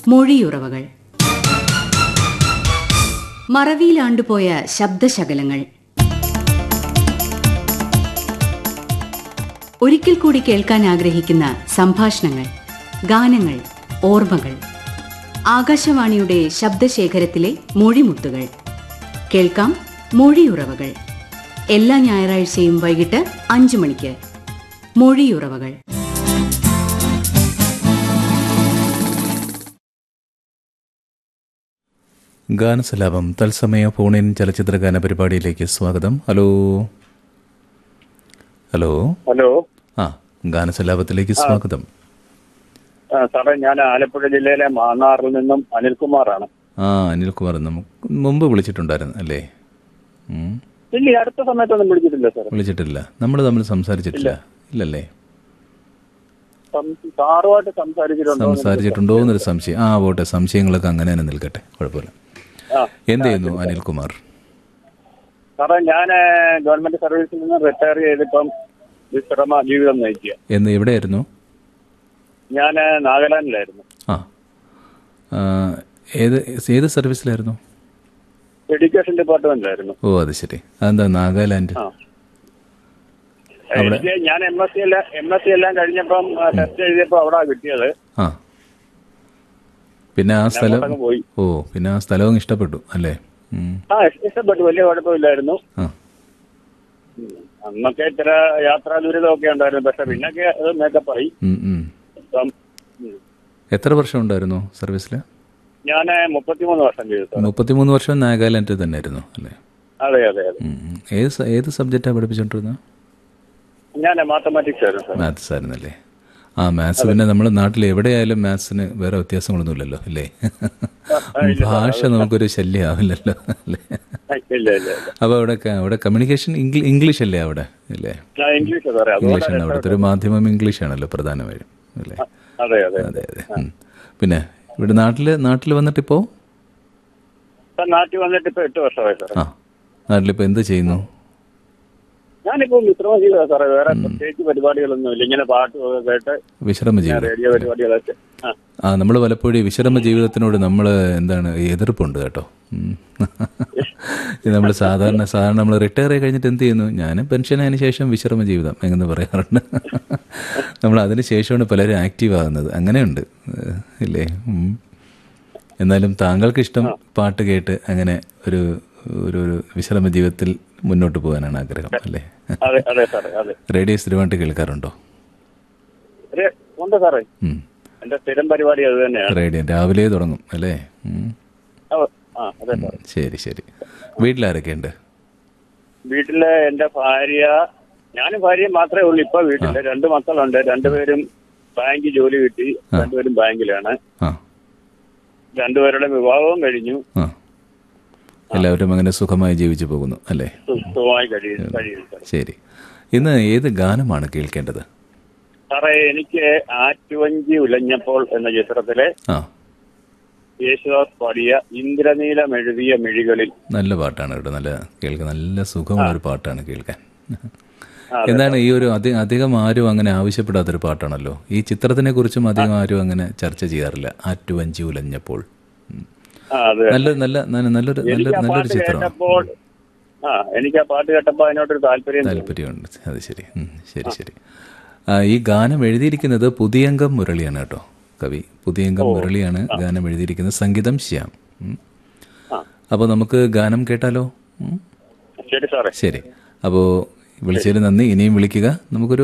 മൊഴിയുറവകൾ മറവിയിലാണ്ടുപോയ ശബ്ദശകലങ്ങൾ ഒരിക്കൽ കൂടി കേൾക്കാൻ ആഗ്രഹിക്കുന്ന സംഭാഷണങ്ങൾ ഗാനങ്ങൾ ഓർമ്മകൾ ആകാശവാണിയുടെ ശബ്ദശേഖരത്തിലെ മൊഴിമുത്തുകൾ കേൾക്കാം മൊഴിയുറവകൾ എല്ലാ ഞായറാഴ്ചയും വൈകിട്ട് അഞ്ചു മണിക്ക് മൊഴിയുറവകൾ ഗാനസലാപം തത്സമയ ഫോണിൻ ചലച്ചിത്ര ഗാന പരിപാടിയിലേക്ക് സ്വാഗതം ഹലോ ഹലോ ഹലോ ആ ഗാനസലാപത്തിലേക്ക് സ്വാഗതം ആ, സാറേ ഞാൻ ആലപ്പുഴ ജില്ലയിലെ മാന്നാറിൽ നിന്നും അനിൽകുമാറാണ് ആ അനിൽകുമാർ നമുക്ക് മുമ്പ് വിളിച്ചിട്ടുണ്ടായിരുന്നു അല്ലേ ഉം, ഇല്ല ഈ അടുത്ത സമയത്തൊന്നും വിളിച്ചിട്ടില്ല സാർ വിളിച്ചിട്ടില്ല നമ്മൾ തമ്മിൽ സംസാരിച്ചിട്ടില്ല ഇല്ലല്ലേ സം- സാറുമായിട്ട് സംസാരിച്ചിട്ടുണ്ടോ എന്ന് സംസാരിച്ചിട്ടുണ്ടോ എന്നൊരു സംശയം ആ പോട്ടെ സംശയങ്ങളൊക്കെ അങ്ങനെ തന്നെ നിൽക്കട്ടെ കുഴപ്പമില്ല ആ. എന്ത് ചെയ്യുന്നു അനിൽകുമാർ സാറേ ഞാൻ ഗവൺമെന്റ് സർവീസിൽ നിന്ന് റിട്ടയർ ചെയ്തിപ്പം വിശ്രമ ജീവിതം നയിക്കുക എന്ന് എവിടെയായിരുന്നു ഞാൻ നാഗാലാൻഡിലായിരുന്നു ആ ആ, ഏത് ഏത് സർവീസിലായിരുന്നു എഡ്യൂക്കേഷൻ ഡിപ്പാർട്ട്മെന്റിലായിരുന്നു ഓ അത് ശരി അതെന്താ നാഗാലാൻഡ് ആ എനിക്ക് ഞാൻ എം എസ് സി എല്ലാം എം എസ് സി എല്ലാം കഴിഞ്ഞപ്പം ടെസ്റ്റ് എഴുതിയപ്പോൾ അവിടെ കിട്ടിയത് ആ പിന്നെ ആ സ്ഥലം അങ്ങോട്ടങ്ങ് പോയി ഓ പിന്നെ ആ സ്ഥലവും ഇഷ്ടപ്പെട്ടു അല്ലേ ഉം. ആ ഇഷ്ടപ്പെട്ടു വലിയ കുഴപ്പമില്ലായിരുന്നു ആ ഉം. അന്നൊക്കെ ഇത്ര യാത്രാ ദുരിതമൊക്കെ ഉണ്ടായിരുന്നു പക്ഷെ പിന്നൊക്കെ അത് മേക്കപ്പ് ആയി ഉം, ഉം. ഇപ്പം ഉം. എത്ര വർഷം ഉണ്ടായിരുന്നു സർവീസിൽ ഞാൻ മുപ്പത്തിമൂന്ന് വർഷം ചെയ്തു സാർ മുപ്പത്തിമൂന്ന് വർഷം നാഗാലാൻഡിൽ തന്നെ ആയിരുന്നു അല്ലേ അതെ അതെ അതെ ഉം, ഉം. ഏത് സ- ഏത് സബ്ജക്റ്റാണ് പഠിപ്പിച്ചോണ്ടിരുന്നത് ഞാൻ മാത്തമാറ്റിക്സ് ആയിരുന്നു സാർ മാത്സ് ആയിരുന്നല്ലേ ആ മാത്സ് പിന്നെ നമ്മുടെ നാട്ടിൽ എവിടെയായാലും മാത്സിന് വേറെ വ്യത്യാസങ്ങളൊന്നുമില്ലല്ലോ അല്ലേ ഭാഷ നമുക്കൊരു ശല്യമാവില്ലല്ലോ അല്ലേ ഇല്ല ഇല്ല ഇല്ല അപ്പോൾ അവിടെ ക- അവിടെ കമ്മ്യൂണിക്കേഷൻ ഇംഗ്ലീഷ് അല്ലേ അവിടെ അല്ലേ ഞാൻ ഇംഗ്ലീഷ് സാറേ അതുകൊണ്ട് ഇംഗ്ലീഷാണ് അവിടുത്തെ ഒരു മാധ്യമം ഇംഗ്ലീഷാണല്ലോ പ്രധാനമായും അല്ലേ അതെ അതെ അതെ അതെ ഉം. പിന്നെ ഇവിടെ നാട്ടില് നാട്ടിൽ വന്നിട്ടിപ്പോ സാർ നാട്ടിൽ വന്നിട്ട് ഇപ്പൊ എട്ട് വർഷമായി സാർ ആ നാട്ടിലിപ്പോ എന്ത് ചെയ്യുന്നു ഞാനിപ്പോ വിശ്രമ ജീവിതം സാറേ വേറെ പ്രത്യേകിച്ച് പരിപാടികളൊന്നും ഇല്ല ഇങ്ങനെ പാട്ട് ഒക്കെ കേട്ട് വിശ്രമ ജീവിതം റേഡിയോ പരിപാടികളൊക്കെ ആ ആ നമ്മൾ പലപ്പോഴും ഈ വിശ്രമ ജീവിതത്തിനോട് നമ്മൾ എന്താണ് ഈ എതിർപ്പുണ്ട് കേട്ടോ നമ്മൾ സാധാരണ സാധാരണ നമ്മൾ റിട്ടയർ ആയി കഴിഞ്ഞിട്ട് എന്ത് ചെയ്യുന്നു ഞാൻ പെൻഷൻ ആയതിനു ശേഷം വിശ്രമ ജീവിതം എന്ന് പറയാറുണ്ട് നമ്മൾ അതിന് ശേഷമാണ് പലരും ആക്റ്റീവ് ആകുന്നത് അങ്ങനെയുണ്ട് ഏഹ്, ഇല്ലേ ഉം. എന്നാലും താങ്കൾക്ക് ഇഷ്ടം പാട്ട് കേട്ട് അങ്ങനെ ഒരു ഒരു ഒരു വിശ്രമ ജീവിതത്തിൽ മുന്നോട്ട് പോകാനാണ് ആഗ്രഹം അല്ലേ അതെ അതെ സാറേ അതെ റേഡിയോ സ്ഥിരമായിട്ട് കേൾക്കാറുണ്ടോ ഒരു ഉണ്ട് സാറേ ഉം. എന്റെ സ്ഥിരം പരിപാടി അത് തന്നെയാണ് റേഡിയോ രാവിലെ തുടങ്ങും അല്ലേ ഉം. ആ, ആ അതെ സാർ ശരി ശരി വീട്ടിലാരൊക്കെ ഉണ്ട് വീട്ടില് എന്റെ ഭാര്യ ഞാനും ഭാര്യയും മാത്രമേ ഉള്ളൂ ഇപ്പൊ വീട്ടില് രണ്ട് മക്കളുണ്ട് രണ്ടുപേരും ബാങ്കിൽ ജോലി കിട്ടി രണ്ടുപേരും ബാങ്കിലാണ് ആ രണ്ടുപേരുടെ വിവാഹവും കഴിഞ്ഞു ആ എല്ലാവരും അങ്ങനെ സുഖമായി ജീവിച്ചു പോകുന്നു അല്ലേ സുഖമായി കഴിയുന്നു കഴിയുന്നു സാർ ശരി ഇന്ന് ഏത് ഗാനമാണ് കേൾക്കേണ്ടത് സാറേ എനിക്ക് ആറ്റുവഞ്ചി ഉലഞ്ഞപ്പോൾ എന്ന ചിത്രത്തിലെ ആ യേശുദാസ് പാടിയ ഇന്ദ്രനീലം എഴുതിയ മിഴികളിൽ നല്ല പാട്ടാണ് കേട്ടോ നല്ല കേൾക്കാൻ നല്ല സുഖമുള്ള ഒരു പാട്ടാണ് കേൾക്കാൻ ആ, എന്താണ് ഈ ഒരു അധി- അധികം ആരും അങ്ങനെ ആവശ്യപ്പെടാത്തൊരു പാട്ടാണല്ലോ ഈ ചിത്രത്തിനെ കുറിച്ചും അധികം ആരും അങ്ങനെ ചർച്ച ചെയ്യാറില്ല ആറ്റുവഞ്ചി ഉലഞ്ഞപ്പോൾ ഉം. ആ അത് നല്ല നല്ല നല്ല- നല്ലൊരു എനിക്ക് നല്ലൊരു ആ നല്ലൊരു പാട്ട് ചിത്രമാണ് കേട്ടപ്പോൾ ആ എനിക്ക് ആ പാട്ട് കേട്ടപ്പോൾ അതിനോടൊരു താല്പര്യം തോന്നി. താല്പര്യമുണ്ട് അത് ശരി ഉം, ശരി ശരി ആ, ഈ ഗാനം എഴുതിയിരിക്കുന്നത് പുതിയംഗം മുരളിയാണ് കേട്ടോ കവി പുതിയംഗം മുരളിയാണ് ഗാനം എഴുതിയിരിക്കുന്നത് സംഗീതം ശ്യാം ഉം. ആ. അപ്പോൾ നമുക്ക് ഗാനം കേട്ടാലോ ഉം. ശരി സാറേ ശരി അപ്പോൾ വിളിച്ചതിന് നന്ദി ഇനിയും വിളിക്കുക നമുക്കൊരു